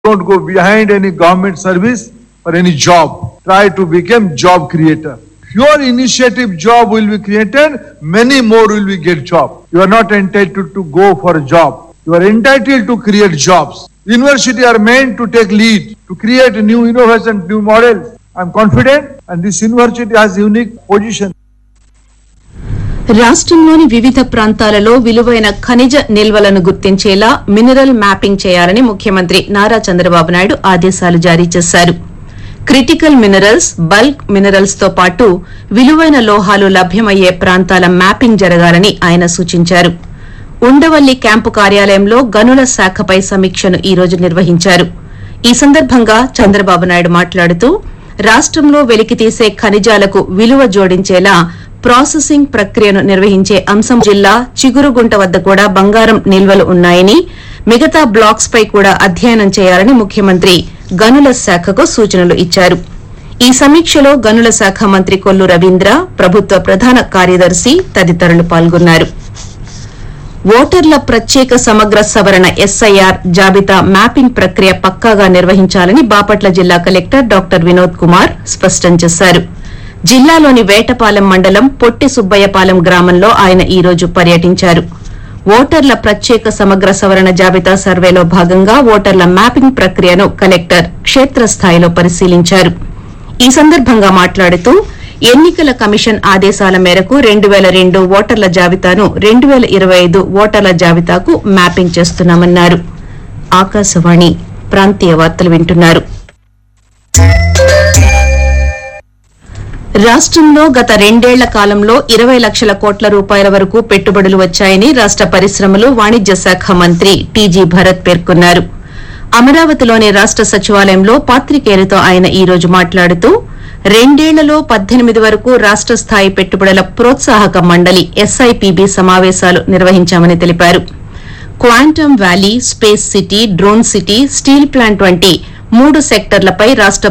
Don't go behind any government service or any job. Try to become job creator. If your initiative job will be created, many more will be get job. You are not entitled to go for a job. You are entitled to create jobs. University are meant to take lead, to create new innovation, new models. I'm confident and this university has unique position. రాష్ట్రంలోని వివిధ ప్రాంతాలలో విలువైన ఖనిజ నిల్వలను గుర్తించేలా mineral mapping చేయాలని ముఖ్యమంత్రి నారా చంద్రబాబు నాయుడు ఆదేశాలు జారీ చేశారు క్రిటికల్ మినరల్స్ బల్క్ మినరల్స్ తో పాటు విలువైన లోహాలు లభ్యమయ్యే ప్రాంతాల మ్యాపింగ్ జరగాలని ఆయన సూచించారు ఉండవల్లి క్యాంపు కార్యాలయంలో గనుల శాఖపై సమీక్షను ఈ రోజు నిర్వహించారు ఈ సందర్భంగా చంద్రబాబు నాయుడు మాట్లాడుతూ రాష్ట్రంలో వెలికితీసే ఖనిజాలకు విలువ జోడించేలా ప్రాసెసింగ్ ప్రక్రియను నిర్వహించే అంశం జిల్లా చిగురుగుంట వద్ద కూడా బంగారం నిల్వలు ఉన్నాయని మిగతా బ్లాక్స్ పై కూడా అధ్యయనం చేయాలని ముఖ్యమంత్రి గనుల శాఖకు సూచనలు ఇచ్చారు ఈ సమీక్షలో గనుల శాఖ మంత్రి కొల్లు రవీంద్ర ప్రభుత్వ ప్రధాన కార్యదర్శి తదితరులు పాల్గొన్నారు ఓటర్ల ప్రత్యేక సమగ్ర సవరణ ఎస్ఐఆర్ జాబితా మ్యాపింగ్ ప్రక్రియ పక్కాగా నిర్వహించాలని బాపట్ల జిల్లా కలెక్టర్ డాక్టర్ వినోద్ కుమార్ స్పష్టం చేశారు జిల్లాలోని వేటపాలెం మండలం పొట్టి సుబ్బయ్యపాలెం గ్రామంలో ఆయన ఈ రోజు పర్యటించారు ఓటర్ల ప్రత్యేక సమగ్ర సవరణ జాబితా సర్వేలో భాగంగా ఓటర్ల మ్యాపింగ్ ప్రక్రియను కలెక్టర్ క్షేత్రస్థాయిలో పరిశీలించారు ఈ సందర్భంగా మాట్లాడుతూ ఎన్నికల కమిషన్ ఆదేశాల మేరకు రెండు వేల రెండు ఓటర్ల జాబితాను రెండు వేల ఇరవై ఐదు ఓటర్ల జాబితాకు మ్యాపింగ్ చేస్తున్నామన్నారు ఆకాశవాణి ప్రాంతీయ వార్తలు వింటున్నారు రాష్ట్రంలో గత రెండేళ్ల కాలంలో ఇరవై లక్షల కోట్ల రూపాయల వరకు పెట్టుబడులు వచ్చాయని రాష్ట పరిశ్రమలు వాణిజ్య శాఖ మంత్రి టీజీ భరత్ పేర్కొన్నారు అమరావతిలోని రాష్ట సచివాలయంలో పాత్రికేయులతో ఆయన ఈ రోజు మాట్లాడుతూ రెండేళ్లలో పద్దెనిమిది వరకు రాష్ట స్థాయి పెట్టుబడుల ప్రోత్సాహక మండలి ఎస్ఐపిబి సమావేశాలు నిర్వహించామని తెలిపారు quantum valley space city drone city steel plant వంటి మూడు సెక్టర్లపై రాష్ట